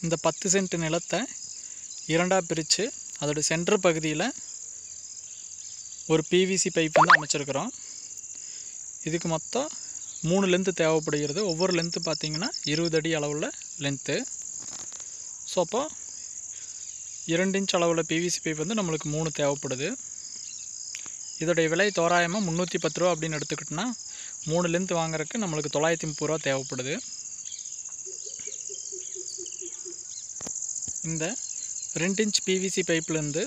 இந்த பத்து சென்ட் நிலத்தை இரண்டாக பிரித்து அதோட சென்டர் பகுதியில் ஒரு பிவிசி பைப் வந்து அமைச்சிருக்கிறோம் இதுக்கு மொத்தம் மூணு லென்த்து தேவைப்படுகிறது ஒவ்வொரு லென்த்து பார்த்தீங்கன்னா இருபது அடி அளவுள்ள லென்த்து ஸோ அப்போ இரண்டு இன்ச் அளவுள்ள பிவிசி பைப் வந்து நம்மளுக்கு மூணு தேவைப்படுது இதோடைய விலை தோராயமாக முந்நூற்றி பத்து ரூபா அப்படின்னு எடுத்துக்கிட்டோன்னா மூணு லென்த் வாங்குறதுக்கு நம்மளுக்கு தொள்ளாயிரத்தி முப்பது ரூபா தேவைப்படுது இந்த ரெண்டு இன்ச் பிவிசி பைப்லேருந்து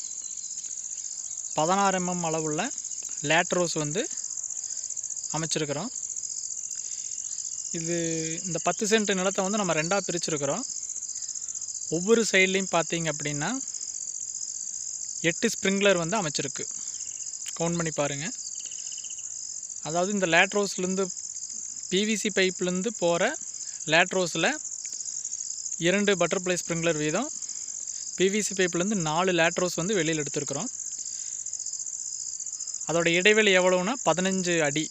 பதினாறு எம்எம் அளவுள்ள லேட்ரோஸ் வந்து அமைச்சிருக்கிறோம் இது இந்த பத்து சென்ட் நிலத்தை வந்து நம்ம ரெண்டாக பிரிச்சிருக்கிறோம் ஒவ்வொரு சைட்லேயும் பார்த்தீங்க அப்படின்னா எட்டு ஸ்ப்ரிங்க்லர் வந்து அமைச்சிருக்கு கவுண்ட் பண்ணி பாருங்கள் அதாவது இந்த லேட்ரோஸ்லேருந்து பிவிசி பைப்லேருந்து போகிற லேட்ரோஸில் இரண்டு பட்டர்ஃப்ளை ஸ்ப்ரிங்க்லர் வீதம் பிவிசி பைப்லேருந்து நாலு லேட்ரோஸ் வந்து வெளியில் எடுத்திருக்கிறோம் அதோட இடைவெளி எவ்வளோன்னா பதினஞ்சு அடி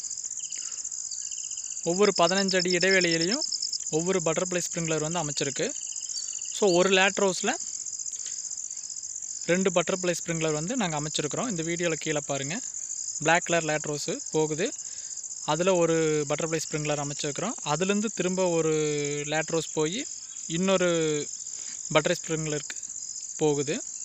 ஒவ்வொரு பதினஞ்சு அடி இடைவெளியிலையும் ஒவ்வொரு பட்டர்ஃப்ளை ஸ்ப்ரிங்க்லர் வந்து அமைச்சிருக்கு ஸோ ஒரு லேட்ரோஸில் ரெண்டு பட்டர்ஃப்ளை ஸ்ப்ரிங்க்லர் வந்து நாங்கள் அமைச்சிருக்கிறோம் இந்த வீடியோவில் கீழே பாருங்கள் Black கலர் லேட்ரோஸு போகுது அதில் ஒரு பட்டர்ஃப்ளை ஸ்ப்ரிங்க்லர் அமைச்சிருக்கிறோம் அதுலேருந்து திரும்ப ஒரு லேட்ரோஸ் போய் இன்னொரு பட்டர் ஸ்ப்ரிங்க்லருக்கு போகுது